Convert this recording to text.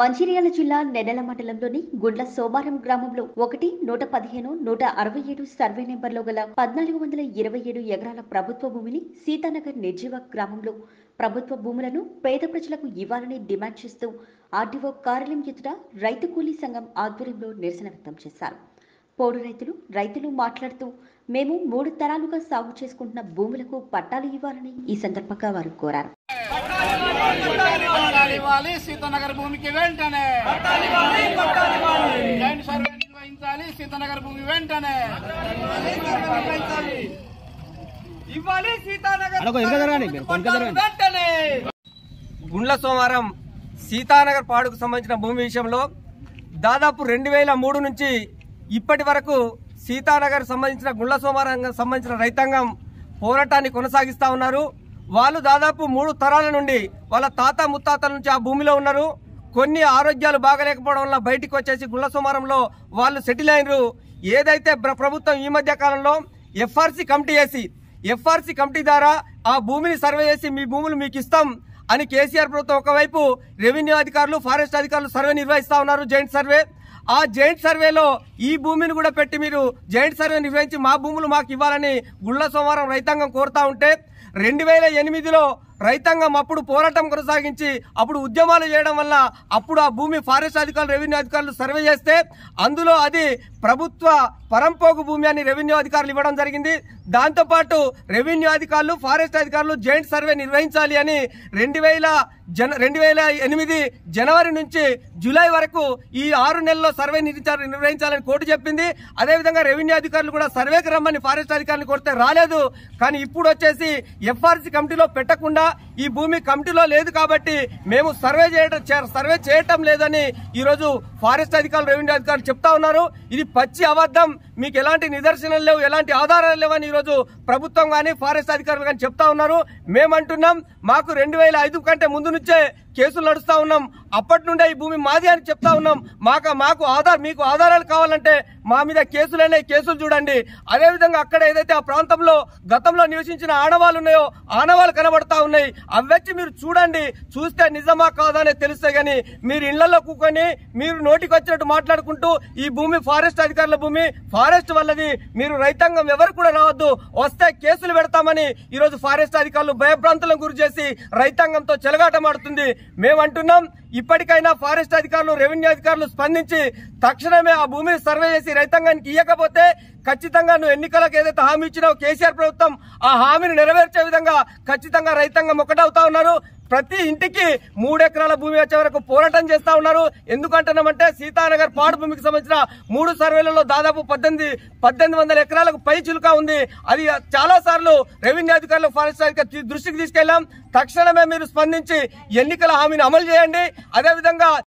మంచిర్యాల జిల్లా నెడల మండలంలోని గుండ్ల సోమారం గ్రామంలో ఒకటి నూట పదిహేను నూట అరవై ఏడు సర్వే నెంబర్లో గల పద్నాలుగు వందల ఇరవై ఏడు ఎకరాల ప్రభుత్వ భూమిని సీతానగర్ నిర్జీవ గ్రామంలో ప్రభుత్వ భూములను పేద ప్రజలకు ఇవ్వాలని డిమాండ్ చేస్తూ ఆర్డీఓ కార్యాలయం ఎదుట రైతు కూలీ సంఘం ఆధ్వర్యంలో నిరసన వ్యక్తం చేశారు పోడు రైతులు రైతులు మాట్లాడుతూ మేము మూడు తరాలుగా సాగు చేసుకుంటున్న భూములకు పట్టాలు ఇవ్వాలని ఈ సందర్భంగా వారు కోరారు పట్టాలు ఇవ్వాలి సీతానగర్ భూమికి వెంటనే జాయింట్ సర్వే నిర్వహించాలి సీతానగర్ భూమి వెంటనే ఇవ్వాలి సీతానగర్ అడగ వెనక జరగండి మీరు వెనక జరగండి వెంటనే గుండ్ల సోమవారం సీతానగర్ పాడుకు సంబంధించిన భూమి విషయంలో దాదాపు రెండు వేల మూడు నుంచి ఇప్పటి వరకు సీతానగర్ సంబంధించిన గుండ్ల సోమవారం సంబంధించిన రైతాంగం పోరాటాన్ని కొనసాగిస్తా ఉన్నారు వాళ్ళు దాదాపు మూడు తరాల నుండి వాళ్ళ తాత ముత్తాతల నుంచి ఆ భూమిలో ఉన్నారు కొన్ని ఆరోగ్యాలు బాగలేకపోవడం వల్ల బయటికి వచ్చేసి గుండ్ల సోమవారంలో వాళ్ళు సెటిల్ అయినరు ఏదైతే ప్ర- ప్రభుత్వం ఈ మధ్య కాలంలో ఎఫ్ఆర్సీ కమిటీ వేసి ఎఫ్ఆర్సీ కమిటీ ద్వారా ఆ భూమిని సర్వే చేసి మీ భూములు మీకు ఇస్తాం అని కేసీఆర్ ప్రభుత్వం ఒకవైపు రెవెన్యూ అధికారులు ఫారెస్ట్ అధికారులు సర్వే నిర్వహిస్తా ఉన్నారు జాయింట్ సర్వే ఆ జాయింట్ సర్వేలో ఈ భూమిని కూడా పెట్టి మీరు జాయింట్ సర్వే నిర్వహించి మా భూములు మాకు ఇవ్వాలని గుళ్ళ సోమవారం రైతాంగం కోరుతా ఉంటే రెండు వేల ఎనిమిదిలో రైతాంగం అప్పుడు పోరాటం కొనసాగించి అప్పుడు ఉద్యమాలు చేయడం వల్ల అప్పుడు ఆ భూమి ఫారెస్ట్ అధికారులు రెవెన్యూ అధికారులు సర్వే చేస్తే అందులో అది ప్రభుత్వ పరంపోగు భూమి అని రెవెన్యూ అధికారులు ఇవ్వడం జరిగింది దాంతోపాటు రెవెన్యూ అధికారులు ఫారెస్ట్ అధికారులు జాయింట్ సర్వే నిర్వహించాలి అని రెండు వేల జన రెండు వేల ఎనిమిది జనవరి నుంచి జూలై వరకు ఈ ఆరు నెలల్లో సర్వే నిర్వహించాలి నిర్వహించాలని కోర్టు చెప్పింది అదేవిధంగా రెవెన్యూ అధికారులు కూడా సర్వేకి రమ్మని ఫారెస్ట్ అధికారులు కొడితే రాలేదు కానీ ఇప్పుడు వచ్చేసి ఎఫ్ఆర్సీ కమిటీలో పెట్టకుండా ఈ భూమి కమిటీలో లేదు కాబట్టి మేము సర్వే చేయడం చే- సర్వే చేయటం లేదని ఈరోజు ఫారెస్ట్ అధికారులు రెవెన్యూ అధికారులు చెప్తా ఉన్నారు ఇది పచ్చి అబద్ధం మీకు ఎలాంటి నిదర్శనాలు లేవు ఎలాంటి ఆధారాలు లేవని ఈరోజు ప్రభుత్వం కానీ ఫారెస్ట్ అధికారులు కానీ చెప్తా ఉన్నారు మేమంటున్నాం మాకు రెండు వేల ఐదు కంటే ముందు నుంచే కేసులు నడుస్తా ఉన్నాం అప్పటి నుండే ఈ భూమి మాది అని చెప్తా ఉన్నాం మాకు మాకు ఆధార్ మీకు ఆధారాలు కావాలంటే మా మీద కేసులనే కేసులు చూడండి అదేవిధంగా అక్కడ ఏదైతే ఆ ప్రాంతంలో గతంలో నివసించిన ఆనవాళ్ళు ఉన్నాయో ఆనవాళ్ళు కనబడతా ఉన్నాయి అవచ్చి మీరు చూడండి చూస్తే నిజమా కాదా అనేది తెలుస్తే గానీ మీరు ఇళ్లలో కూకొని మీరు నోటికి వచ్చినట్టు మాట్లాడుకుంటూ ఈ భూమి ఫారెస్ట్ అధికారుల భూమి ఫారెస్ట్ వల్లది మీరు రైతాంగం ఎవరు కూడా రావద్దు వస్తే కేసులు పెడతామని ఈ రోజు ఫారెస్ట్ అధికారులు భయభ్రాంతులకు గురి చేసి రైతాంగంతో చెలగాటమాడుతుంది మేమంటున్నాం ఇప్పటికైనా ఫారెస్ట్ అధికారులు రెవెన్యూ అధికారులు స్పందించి తక్షణమే ఆ భూమిని సర్వే చేసి రైతాంగానికి ఇవ్వకపోతే ఖచ్చితంగా నువ్వు ఎన్నికలకు ఏదైతే హామీ ఇచ్చినావో కేసీఆర్ ప్రభుత్వం ఆ హామీని నెరవేర్చే విధంగా ఖచ్చితంగా రైతాంగం ఒకటవుతా ఉన్నారు ప్రతి ఇంటికి మూడు ఎకరాల భూమి వచ్చే వరకు పోరాటం చేస్తా ఉన్నారు ఎందుకంటున్నామంటే సీతానగర్ పాడు భూమికి సంబంధించిన మూడు సర్వేలలో దాదాపు పద్దెనిమిది పద్దెనిమిది వందల ఎకరాలకు పై చిలుక ఉంది అది చాలా సార్లు రెవెన్యూ అధికారులు ఫారెస్ట్ అధికారులు దృష్టికి తీసుకెళ్లాం తక్షణమే మీరు స్పందించి ఎన్నికల హామీని అమలు చేయండి అదేవిధంగా